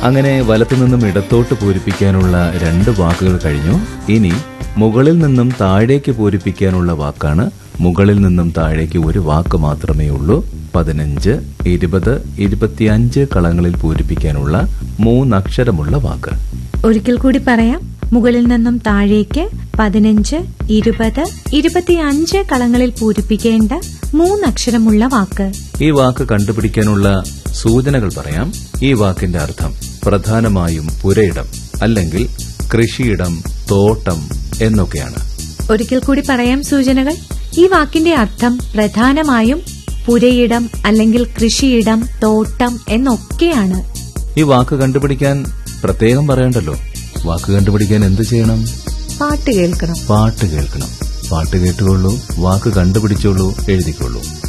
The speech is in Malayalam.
അങ്ങനെ വലത്തു നിന്നും ഇടത്തോട്ട് പൂരിപ്പിക്കാനുള്ള രണ്ട് വാക്കുകൾ കഴിഞ്ഞു ഇനി മുകളിൽ നിന്നും താഴേക്ക് പൂരിപ്പിക്കാനുള്ള വാക്കാണ് മുകളിൽ നിന്നും താഴേക്ക് ഒരു വാക്ക് മാത്രമേ ഉള്ളൂ പതിനഞ്ച് ഇരുപത് ഇരുപത്തിയഞ്ച് കളങ്ങളിൽ പൂരിപ്പിക്കാനുള്ള മൂന്നക്ഷരമുള്ള വാക്ക് ഒരിക്കൽ കൂടി പറയാം മുകളിൽ നിന്നും താഴേക്ക് പതിനഞ്ച് ഇരുപത് ഇരുപത്തിയഞ്ച് കളങ്ങളിൽ പൂരിപ്പിക്കേണ്ട മൂന്നക്ഷരമുള്ള വാക്ക് ഈ വാക്ക് കണ്ടുപിടിക്കാനുള്ള സൂചനകൾ പറയാം ഈ വാക്കിന്റെ അർത്ഥം പ്രധാനമായും പുരയിടം അല്ലെങ്കിൽ കൃഷിയിടം തോട്ടം എന്നൊക്കെയാണ് ഒരിക്കൽ കൂടി പറയാം സൂചനകൾ ഈ വാക്കിന്റെ അർത്ഥം പ്രധാനമായും പുരയിടം അല്ലെങ്കിൽ കൃഷിയിടം തോട്ടം എന്നൊക്കെയാണ് ഈ വാക്ക് കണ്ടുപിടിക്കാൻ പ്രത്യേകം പറയണ്ടല്ലോ വാക്ക് കണ്ടുപിടിക്കാൻ എന്ത് ചെയ്യണം പാട്ട് കേൾക്കണം പാട്ട് കേൾക്കണം പാട്ട് കേട്ടുകൊള്ളൂ വാക്ക് കണ്ടുപിടിച്ചോളൂ എഴുതിക്കൊള്ളൂ